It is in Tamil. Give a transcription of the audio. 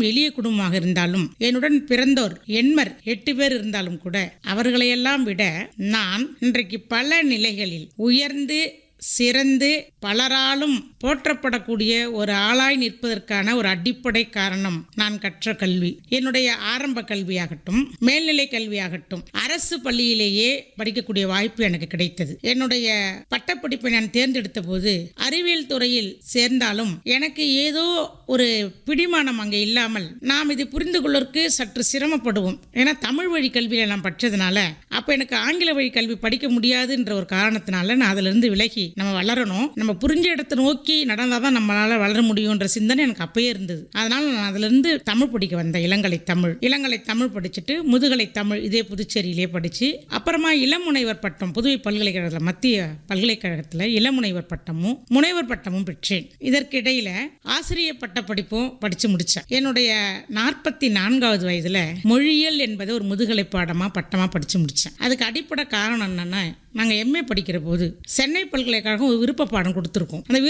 எளிய குடும்பமாக இருந்தாலும் என்னுடன் பிறந்தோர் எண்மர் எட்டு பேர் இருந்தாலும் கூட அவர்களையெல்லாம் விட நான் இன்றைக்கு பல நிலைகளில் உயர்ந்து சிறந்து பலராலும் போற்றப்படக்கூடிய ஒரு ஆளாய் நிற்பதற்கான ஒரு அடிப்படை காரணம் நான் கற்ற கல்வி என்னுடைய ஆரம்ப கல்வியாகட்டும் மேல்நிலை கல்வியாகட்டும் அரசு பள்ளியிலேயே படிக்கக்கூடிய வாய்ப்பு எனக்கு கிடைத்தது என்னுடைய பட்டப்படிப்பை நான் தேர்ந்தெடுத்த போது அறிவியல் துறையில் சேர்ந்தாலும் எனக்கு ஏதோ ஒரு பிடிமானம் அங்கே இல்லாமல் நாம் இது புரிந்து கொள்வதற்கு சற்று சிரமப்படுவோம் ஏன்னா தமிழ் வழி கல்வியில் நான் படித்ததுனால அப்போ எனக்கு ஆங்கில வழி கல்வி படிக்க முடியாதுன்ற ஒரு காரணத்தினால நான் அதிலிருந்து விலகி நம்ம வளரணும் நம்ம புரிஞ்ச இடத்தை நோக்கி நடந்தால் தான் நம்மளால் வளர முடியுன்ற சிந்தனை எனக்கு அப்பயே இருந்தது அதனால நான் அதிலிருந்து தமிழ் படிக்க வந்தேன் இளங்கலை தமிழ் இளங்கலை தமிழ் படிச்சுட்டு முதுகலை தமிழ் இதே புதுச்சேரியிலே படித்து அப்புறமா இளமுனைவர் பட்டம் புதுவை பல்கலைக்கழகத்தில் மத்திய பல்கலைக்கழகத்தில் இளமுனைவர் பட்டமும் முனைவர் பட்டமும் பெற்றேன் இதற்கிடையில ஆசிரியர் பட்ட படிப்பும் படித்து முடித்தேன் என்னுடைய நாற்பத்தி நான்காவது வயதில் மொழியியல் என்பது ஒரு முதுகலை பாடமாக பட்டமாக படித்து முடித்தேன் அதுக்கு அடிப்படை காரணம் என்னென்னா நாங்கள் எம்ஏ படிக்கிற போது சென்னை பல்கலைக்கழகம் ஒரு விருப்ப பாடம் கொடுத்துருக்கோம் அந்த